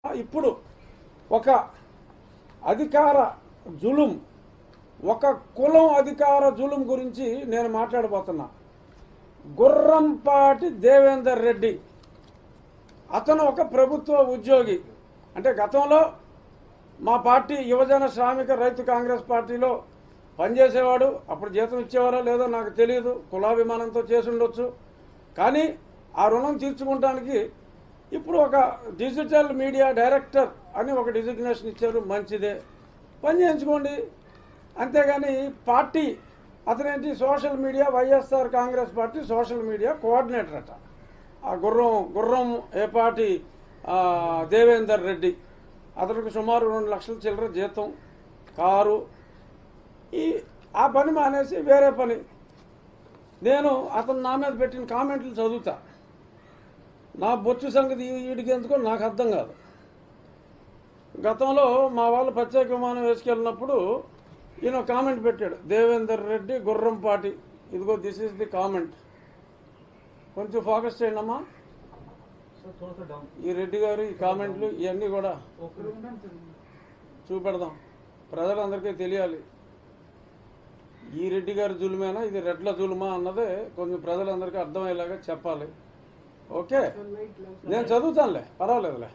ఇప్పుడు ఒక అధికార జులుం ఒక కులం అధికార జులుం గురించి నేను మాట్లాడబోతున్నా గుర్రంపాటి దేవేందర్ రెడ్డి అతను ఒక ప్రభుత్వ ఉద్యోగి అంటే గతంలో మా పార్టీ యువజన శ్రామిక రైతు కాంగ్రెస్ పార్టీలో పనిచేసేవాడు అప్పుడు జీతం ఇచ్చేవారో లేదో నాకు తెలియదు కులాభిమానంతో చేసి ఉండొచ్చు కానీ ఆ రుణం తీర్చుకోవడానికి ఇప్పుడు ఒక డిజిటల్ మీడియా డైరెక్టర్ అని ఒక డిజిగ్నేషన్ ఇచ్చారు మంచిదే పని చేయించుకోండి అంతేగాని పార్టీ అతనేంటి social media YSR Congress party social media coordinator అట ఆ గుర్రం గుర్రం ఏ పార్టీ ఆ, దేవేందర్ రెడ్డి అతనికి సుమారు రెండు లక్షల చిల్లర జీతం కారు ఈ ఆ పని మానేసి వేరే పని నేను అతను నా మీద పెట్టిన కామెంట్లు చదువుతా నా బొచ్చు సంగతి ఈ- వీడికి ఎందుకో నాకు అర్థం కాదు గతంలో మా వాళ్ళు ప్రత్యేక విమానం వేసుకెళ్ళినప్పుడు ఈయన కామెంట్ పెట్టాడు దేవేందర్ రెడ్డి గుర్రంపాటి ఇదిగో దిస్ ఈస్ ది కామెంట్ కొంచెం ఫోకస్ చేయండి అమ్మా सर थोड़ा सा डाउन ఈ రెడ్డి గారు ఈ కామెంట్లు ఇవన్నీ కూడా చూపెడదాం ప్రజలందరికీ తెలియాలి ఈ రెడ్డి గారి జులుమేనా ఇది రెడ్ల జులుమా అన్నదే కొంచెం ప్రజలందరికీ అర్థమయ్యేలాగా చెప్పాలి ఓకే నేను చదువుతానులే పర్వాలేదులే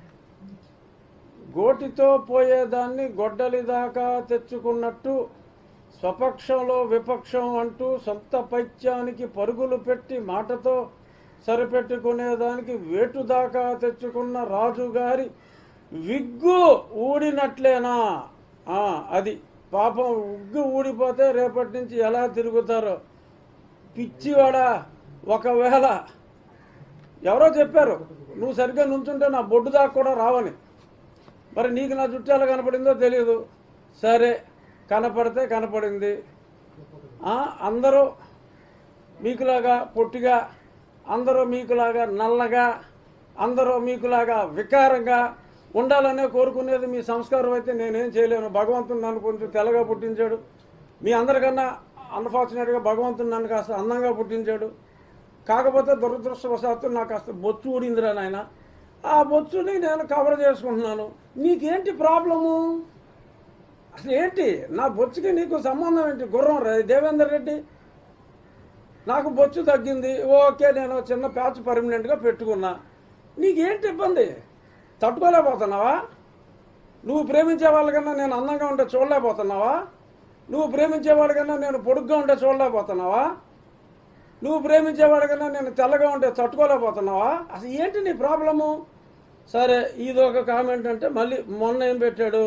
గోటితో పోయేదాన్ని గొడ్డలి దాకా తెచ్చుకున్నట్టు స్వపక్షంలో విపక్షం అంటూ సొంత పైత్యానికి పరుగులు పెట్టి మాటతో సరిపెట్టుకునేదానికి వేటు దాకా తెచ్చుకున్న రాజుగారి విగ్గు ఊడినట్లేనా ఆ, అది పాపం విగ్గు ఊడిపోతే రేపటి నుంచి ఎలా తిరుగుతారో పిచ్చివాడా ఒకవేళ ఎవరో చెప్పారు నువ్వు సరిగ్గా నుంచుంటే నా బొడ్డు దాకా కూడా రావని మరి నీకు నా జుట్టు ఎలా కనపడిందో తెలియదు సరే కనపడితే కనపడింది ఆ, అందరూ మీకులాగా పొట్టిగా అందరూ మీకులాగా నల్లగా అందరూ మీకులాగా వికారంగా ఉండాలనే కోరుకునేది మీ సంస్కారం అయితే నేనేం చేయలేను భగవంతుడు నన్ను కొంచెం తెల్లగా పుట్టించాడు మీ అందరికన్నా అన్ఫార్చునేట్గా భగవంతుడు నన్ను కాస్త అందంగా పుట్టించాడు కాకపోతే దురదృష్టవశాత్తు నాకు కాస్త బొచ్చు ఊడిందిరా నాయన ఆ బొచ్చుని నేను కవర్ చేసుకుంటున్నాను నీకేంటి ప్రాబ్లము అసలు ఏంటి నా బొచ్చుకి నీకు సంబంధం ఏంటి గుర్రం రే దేవేందర్ రెడ్డి నాకు బొచ్చు తగ్గింది ఓకే నేను చిన్న ప్యాచ్ పర్మనెంట్గా పెట్టుకున్నా నీకేంటి ఇబ్బంది తట్టుకోలేకపోతున్నావా నువ్వు ప్రేమించే వాళ్ళకన్నా నేను అందంగా ఉంటే చూడలేకపోతున్నావా నువ్వు ప్రేమించే వాళ్ళకన్నా నేను పొడుగ్గా ఉంటే చూడలేకపోతున్నావా నువ్వు ప్రేమించేవాడికన్నా నేను తెల్లగా ఉంటే తట్టుకోలేకపోతున్నావా అసలు ఏంటి నీ ప్రాబ్లము సరే ఇది ఒక కామెంట్ అంటే మళ్ళీ మొన్న ఏం పెట్టాడు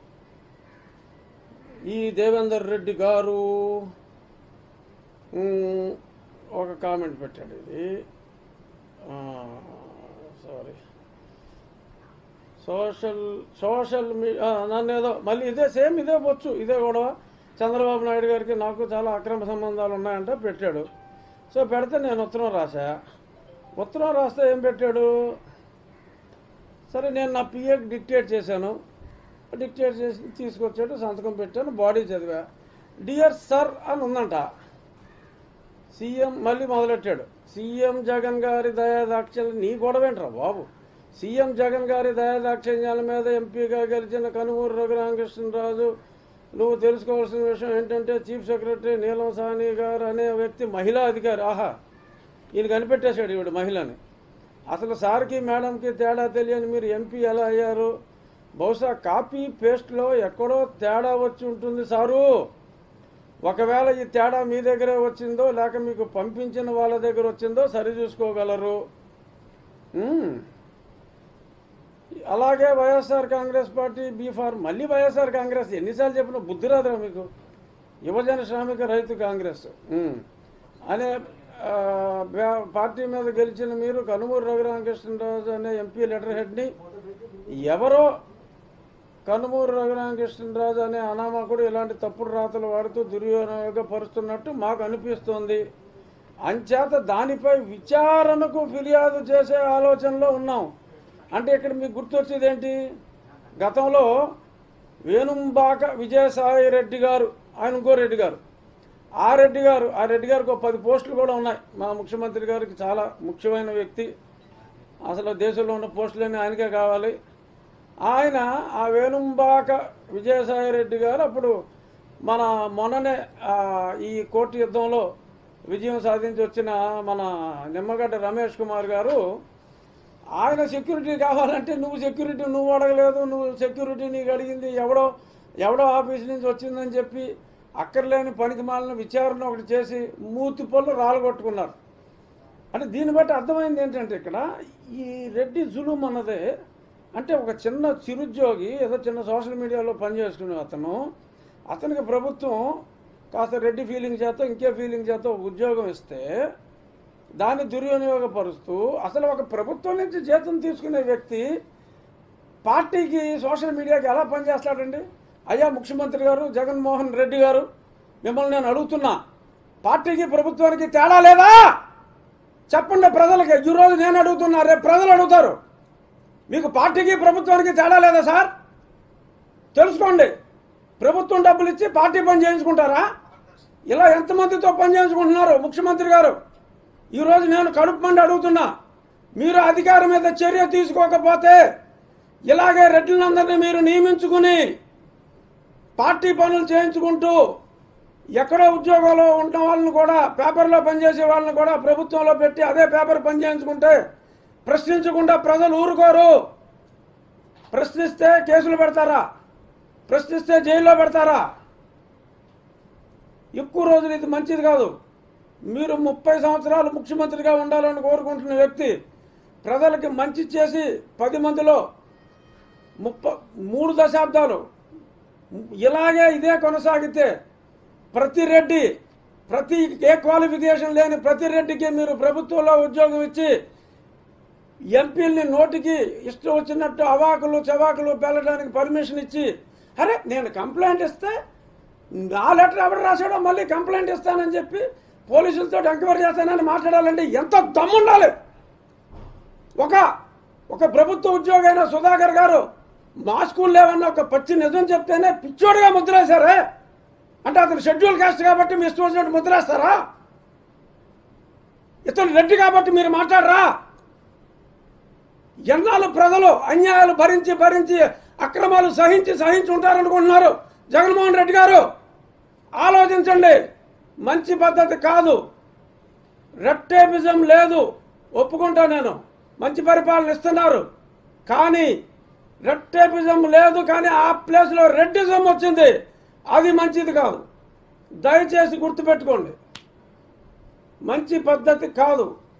ఈ దేవేందర్ రెడ్డి గారు ఉమ్, ఒక కామెంట్ పెట్టాడు ఇది సారీ సోషల్ సోషల్ మీడియా నన్ను ఏదో మళ్ళీ ఇదే సేమ్ ఇదే వచ్చు ఇదే గొడవ చంద్రబాబు నాయుడు గారికి నాకు చాలా అక్రమ సంబంధాలు ఉన్నాయంటే పెట్టాడు సో పెడితే నేను ఉత్తరం రాశా ఉత్తరం రాస్తే ఏం పెట్టాడు సరే నేను నా పిఏకి డిక్టేట్ చేశాను డిక్టేట్ చేసి తీసుకొచ్చాడు సంతకం పెట్టాను బాడీ చదివా డియర్ సర్ అని ఉందంట సీఎం మళ్ళీ మొదలెట్టాడు సీఎం జగన్ గారి దయాదాక్షిణ్యం నీ గొడవేంట్రా బాబు సీఎం జగన్ గారి దయాదాక్షిణ్యాల మీద ఎంపీగా గెలిచిన కనుమూరు రఘురామకృష్ణరాజు నువ్వు తెలుసుకోవాల్సిన విషయం ఏంటంటే చీఫ్ సెక్రటరీ నీలం సాహ్ని గారు అనే వ్యక్తి మహిళా అధికారి ఆహా ఈయన కనిపెట్టేశాడు ఈవిడ మహిళని అసలు సార్కి మేడంకి తేడా తెలియని మీరు ఎంపీ ఎలా అయ్యారు బహుశా కాపీ పేస్ట్లో ఎక్కడో తేడా వచ్చి ఉంటుంది సారు ఒకవేళ ఈ తేడా మీ దగ్గరే వచ్చిందో లేక మీకు పంపించిన వాళ్ళ దగ్గర వచ్చిందో సరి చూసుకోగలరు ఉమ్. అలాగే వైఎస్ఆర్ కాంగ్రెస్ పార్టీ బీఫార్ మళ్ళీ వైఎస్ఆర్ కాంగ్రెస్ ఎన్నిసార్లు చెప్పినా బుద్ధి రాదురా మీకు యువజన శ్రామిక రైతు కాంగ్రెస్ ఉమ్. అనే ఆ, బ్యా- పార్టీ మీద గెలిచిన మీరు కనుమూరు రఘురామకృష్ణరాజు అనే ఎంపీ లెటర్ హెడ్ని ఎవరో కనుమూరు రఘురామకృష్ణరాజు అనే అనామకుడు ఇలాంటి తప్పుడు రాతలు వాడుతూ దుర్వినియోగపరుస్తున్నట్టు మాకు అనిపిస్తోంది అంచేత దానిపై విచారణకు ఫిర్యాదు చేసే ఆలోచనలో ఉన్నాం అంటే ఇక్కడ మీకు గుర్తొచ్చేది ఏంటి గతంలో వేణుంబాక విజయసాయి రెడ్డి గారు ఆయన ఇంకో రెడ్డి గారు ఆ రెడ్డి గారు ఆ రెడ్డి గారికి ఒక పది పోస్టులు కూడా ఉన్నాయి మా ముఖ్యమంత్రి గారికి చాలా ముఖ్యమైన వ్యక్తి అసలు దేశంలో ఉన్న పోస్టులన్నీ ఆయనకే కావాలి ఆయన ఆ వేణుంబాక విజయసాయి రెడ్డి గారు అప్పుడు మన మొన్ననే ఆ, ఈ కోర్టు యుద్ధంలో విజయం సాధించి వచ్చిన మన నిమ్మగడ్డ రమేష్ కుమార్ గారు ఆయన సెక్యూరిటీ కావాలంటే నువ్వు సెక్యూరిటీ నువ్వు అడగలేదు నువ్వు సెక్యూరిటీ నీకు అడిగింది ఎవడో ఎవడో ఆఫీస్ నుంచి వచ్చిందని చెప్పి అక్కర్లేని పనికి మాలిన విచారణ ఒకటి చేసి మూతి పళ్ళు రాలగొట్టుకున్నారు అంటే దీన్ని బట్టి అర్థమైంది ఏంటంటే ఇక్కడ ఈ రెడ్డి జులుం అన్నదే అంటే ఒక చిన్న చిరుద్యోగి ఏదో చిన్న సోషల్ మీడియాలో పనిచేసుకునే అతను అతనికి ప్రభుత్వం కాస్త రెడ్డి ఫీలింగ్ చేత ఇంకే ఫీలింగ్ చేత ఒక ఉద్యోగం ఇస్తే దాన్ని దుర్వినియోగపరుస్తూ అసలు ఒక ప్రభుత్వం నుంచి జీతం తీసుకునే వ్యక్తి పార్టీకి సోషల్ మీడియాకి ఎలా పనిచేస్తాడండి అయ్యా ముఖ్యమంత్రి గారు జగన్మోహన్ రెడ్డి గారు మిమ్మల్ని నేను అడుగుతున్నా పార్టీకి ప్రభుత్వానికి తేడా లేదా చెప్పండి ప్రజలకి ఈరోజు నేను అడుగుతున్నా రేపు ప్రజలు అడుగుతారు మీకు పార్టీకి ప్రభుత్వానికి తేడా లేదా సార్ తెలుసుకోండి ప్రభుత్వం డబ్బులు ఇచ్చి పార్టీ పని చేయించుకుంటారా ఇలా ఎంతమందితో పని చేయించుకుంటున్నారు ముఖ్యమంత్రి గారు ఈరోజు నేను కడుపు మండి అడుగుతున్నా మీరు అధికారం మీద చర్య తీసుకోకపోతే ఇలాగే రెడ్లందరినీ మీరు నియమించుకుని పార్టీ పనులు చేయించుకుంటూ ఎక్కడో ఉద్యోగంలో ఉన్న వాళ్ళని కూడా పేపర్లో పనిచేసే వాళ్ళని కూడా ప్రభుత్వంలో పెట్టి అదే పేపర్ పని చేయించుకుంటే ప్రశ్నించకుండా ప్రజలు ఊరుకోరు ప్రశ్నిస్తే కేసులు పెడతారా ప్రశ్నిస్తే జైల్లో పెడతారా ఎక్కువ రోజులు ఇది మంచిది కాదు మీరు ముప్పై సంవత్సరాలు ముఖ్యమంత్రిగా ఉండాలని కోరుకుంటున్న వ్యక్తి ప్రజలకి మంచి చేసి పది మందిలో ముప్ప మూడు దశాబ్దాలు ఇలాగే ఇదే కొనసాగితే ప్రతి రెడ్డి ప్రతి ఏ క్వాలిఫికేషన్ లేని ప్రతి రెడ్డికి మీరు ప్రభుత్వంలో ఉద్యోగం ఇచ్చి ఎంపీల్ని నోటికి ఇష్టం వచ్చినట్టు అవాకులు చవాకులు పెళ్ళడానికి పర్మిషన్ ఇచ్చి అరే నేను కంప్లైంట్ ఇస్తే నా లెటర్ ఎవరు రాశాడో మళ్ళీ కంప్లైంట్ ఇస్తానని చెప్పి పోలీసులతో ఎంక్వైరీ చేస్తానని మాట్లాడాలంటే ఎంత దమ్ముండాలి ఒక ఒక ప్రభుత్వ ఉద్యోగి అయిన సుధాకర్ గారు మా స్కూల్ లేవన్న ఒక పచ్చి నిజం చెప్తేనే పిచ్చోడుగా ముద్రేశారే అంటే అతను షెడ్యూల్ కాస్ట్ కాబట్టి మీ ఇష్టం వచ్చినట్టు ముద్రేస్తారా ఇతను రెడ్డి కాబట్టి మీరు మాట్లాడరా ఎన్నాళ్ళు ప్రజలు అన్యాయాలు భరించి భరించి అక్రమాలు సహించి సహించి ఉంటారనుకుంటున్నారు జగన్మోహన్ రెడ్డి గారు ఆలోచించండి మంచి పద్ధతి కాదు రెట్టేపిజం లేదు ఒప్పుకుంటా నేను మంచి పరిపాలన ఇస్తున్నారు కానీ రెట్టేపిజం లేదు కానీ ఆ ప్లేస్లో రెడ్డిజం వచ్చింది అది మంచిది కాదు దయచేసి గుర్తుపెట్టుకోండి మంచి పద్ధతి కాదు